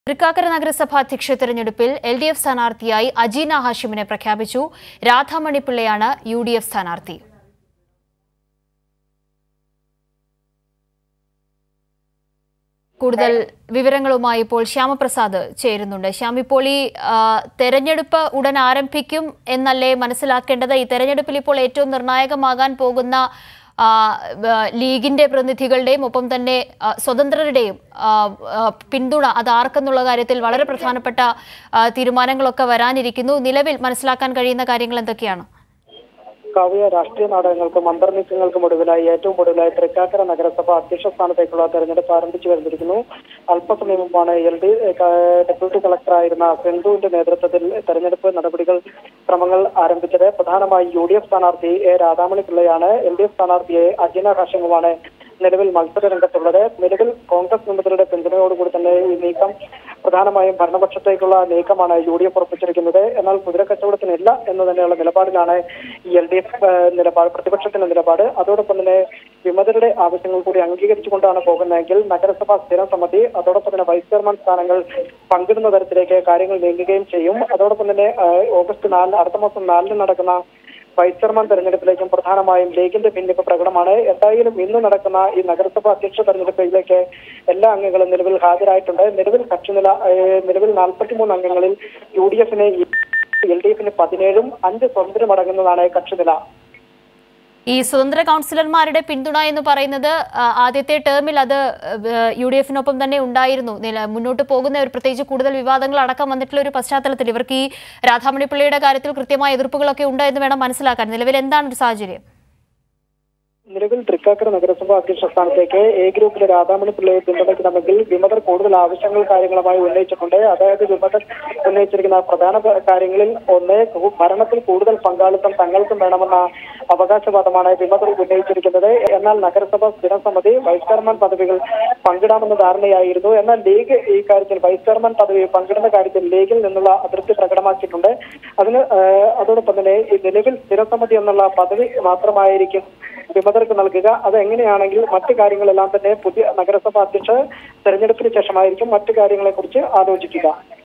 തൃക്കാക്കര നഗരസഭാ അധ്യക്ഷ തെരഞ്ഞെടുപ്പിൽ എൽ ഡി എഫ് സ്ഥാനാർത്ഥിയായി അജീന ഹാഷിമിനെ പ്രഖ്യാപിച്ചു രാധാമണി പിള്ളയാണ് യു ഡി എഫ് സ്ഥാനാർത്ഥി കൂടുതൽ വിവരങ്ങളുമായി ഇപ്പോൾ ശ്യാമപ്രസാദ് ചേരുന്നുണ്ട് ശ്യാം ഇപ്പോൾ ഈ ആ, തെരഞ്ഞെടുപ്പ് ഉടൻ ആരംഭിക്കും എന്നല്ലേ മനസ്സിലാക്കേണ്ടത് ഈ തെരഞ്ഞെടുപ്പിൽ ഇപ്പോൾ ഏറ്റവും നിർണായകമാകാൻ പോകുന്ന ആ, ആ, ലീഗിന്റെ പ്രതിനിധികളുടെയും ഒപ്പം തന്നെ ആ, സ്വതന്ത്രരുടെയും ആ, ആ, പിന്തുണ അത് ആർക്കെന്നുള്ള കാര്യത്തിൽ വളരെ പ്രധാനപ്പെട്ട ആ, തീരുമാനങ്ങളൊക്കെ വരാനിരിക്കുന്നു നിലവിൽ മനസ്സിലാക്കാൻ കഴിയുന്ന കാര്യങ്ങൾ എന്തൊക്കെയാണ് കാവ്യ രാഷ്ട്രീയ നാടകങ്ങൾക്കും അന്തർനീക്കങ്ങൾക്കും ഒടുവിലായി ഏറ്റവും ഒടുവിലായി തൃക്കാക്കര നഗരസഭ അധ്യക്ഷ സ്ഥാനത്തേക്കുള്ള തെരഞ്ഞെടുപ്പ് ആരംഭിച്ചു വരുന്നിരിക്കുന്നു അല്പസമയം മുമ്പാണ് എൽ ഡി ഡെപ്യൂട്ടി കളക്ടറായിരുന്ന സിന്ധുവിന്റെ നേതൃത്വത്തിൽ തെരഞ്ഞെടുപ്പ് നടപടികൾ ക്രമങ്ങൾ ആരംഭിച്ചത് പ്രധാനമായി യു ഡി എഫ് സ്ഥാനാർത്ഥി എ രാധാമണി പിള്ളയാണ് എൽ ഡി എഫ് സ്ഥാനാർത്ഥിയെ അജിന ഹാഷിമുമാണ് നിലവിൽ മത്സര രംഗത്തുള്ളത് നിലവിൽ കോൺഗ്രസ് നേതൃത്വരുടെ പിന്തുണയോടുകൂടി തന്നെ ഈ നീക്കം പ്രധാനമായും ഭരണപക്ഷത്തേക്കുള്ള നീക്കമാണ് യു ഡി എഫ് ഉറപ്പിച്ചിരിക്കുന്നത് എന്നാൽ കുതിരക്കച്ചവടത്തിനില്ല എന്ന് തന്നെയുള്ള നിലപാടിലാണ് ഈ എൽ ഡി എഫ് നിലപാട് പ്രതിപക്ഷത്തിന്റെ നിലപാട് അതോടൊപ്പം തന്നെ വിമതരുടെ ആവശ്യങ്ങൾ കൂടി അംഗീകരിച്ചുകൊണ്ടാണ് പോകുന്നതെങ്കിൽ നഗരസഭാ സ്ഥിരം സമിതി അതോടൊപ്പം തന്നെ വൈസ് ചെയർമാൻ സ്ഥാനങ്ങൾ പങ്കിടുന്ന തരത്തിലേക്ക് കാര്യങ്ങൾ നീങ്ങുകയും ചെയ്യും അതോടൊപ്പം തന്നെ ആ, ഓഗസ്റ്റ് നാലിന് അടുത്ത മാസം നാലിന് നടക്കുന്ന വൈസ് ചെയർമാൻ തെരഞ്ഞെടുപ്പിലേക്കും പ്രധാനമായും ലീഗിന്റെ ഭിന്നിപ്പ് പ്രകടമാണ് എന്തായാലും ഇന്ന് നടക്കുന്ന ഈ നഗരസഭ അധ്യക്ഷ തെരഞ്ഞെടുപ്പിലേക്ക് എല്ലാ അംഗങ്ങളും നിലവിൽ ഹാജരായിട്ടുണ്ട് നിലവിൽ കക്ഷിനില ഏഹ്, നിലവിൽ നാൽപ്പത്തിമൂന്ന് അംഗങ്ങളിൽ യു ഡി എഫിന് എൽ ഡി എഫിന് പതിനേഴും അഞ്ച് സ്വതന്ത്രം അടങ്ങുന്നതാണ് കക്ഷിനില ഈ സ്വതന്ത്ര കൗൺസിലർമാരുടെ പിന്തുണ എന്ന് പറയുന്നത് ആ, ആദ്യത്തെ ടേമിൽ അത് യു ഡി എഫിനൊപ്പം തന്നെ ഉണ്ടായിരുന്നു നില- മുന്നോട്ട് പോകുന്ന ഒരു പ്രത്യേകിച്ച് കൂടുതൽ വിവാദങ്ങൾ അടക്കം വന്നിട്ടുള്ള ഒരു പശ്ചാത്തലത്തിൽ ഇവർക്ക് ഈ രാധാമണി പിള്ളയുടെ കാര്യത്തിൽ കൃത്യമായ എതിർപ്പുകളൊക്കെ ഉണ്ട് എന്ന് വേണം മനസ്സിലാക്കാൻ നിലവിൽ എന്താണ് ഒരു സാഹചര്യം നിലവിൽ തൃക്കാക്കര നഗരസഭ അധ്യക്ഷ സ്ഥാനത്തേക്ക് എ ഗ്രൂപ്പിലെ രാധാമണി പിള്ളയെ പിന്തുണയ്ക്കണമെങ്കിൽ വിമതർ കൂടുതൽ ആവശ്യങ്ങൾ കാര്യങ്ങളുമായി ഉന്നയിച്ചിട്ടുണ്ട് അതായത് വിമതർ ഉന്നയിച്ചിരിക്കുന്ന പ്രധാന പ- കാര്യങ്ങളിൽ ഒന്ന് കു- ഭരണത്തിൽ കൂടുതൽ പങ്കാളിത്തം തങ്ങൾക്കും വേണമെന്ന അവകാശവാദമാണ് വിമതർ ഉന്നയിച്ചിരിക്കുന്നത് എന്നാൽ നഗരസഭ സ്ഥിരം സമിതി വൈസ് ചെയർമാൻ പദവികൾ പങ്കിടാമെന്ന ധാരണയായിരുന്നു എന്നാൽ ലീഗ് ഈ കാര്യത്തിൽ വൈസ് ചെയർമാൻ പദവി പങ്കിടുന്ന കാര്യത്തിൽ ലീഗിൽ നിന്നുള്ള അതൃപ്തി പ്രകടമാക്കിയിട്ടുണ്ട് അതിന് ഏഹ്, അതോടൊപ്പം തന്നെ ഈ നിലവിൽ സ്ഥിരസമിതി എന്നുള്ള പദവി മാത്രമായിരിക്കും വിമതർക്ക് നൽകുക അത് എങ്ങനെയാണെങ്കിൽ മറ്റു കാര്യങ്ങളെല്ലാം തന്നെ പുതിയ നഗരസഭ അധ്യക്ഷ തെരഞ്ഞെടുപ്പിന് ശേഷമായിരിക്കും മറ്റു കാര്യങ്ങളെ കുറിച്ച് ആലോചിക്കുക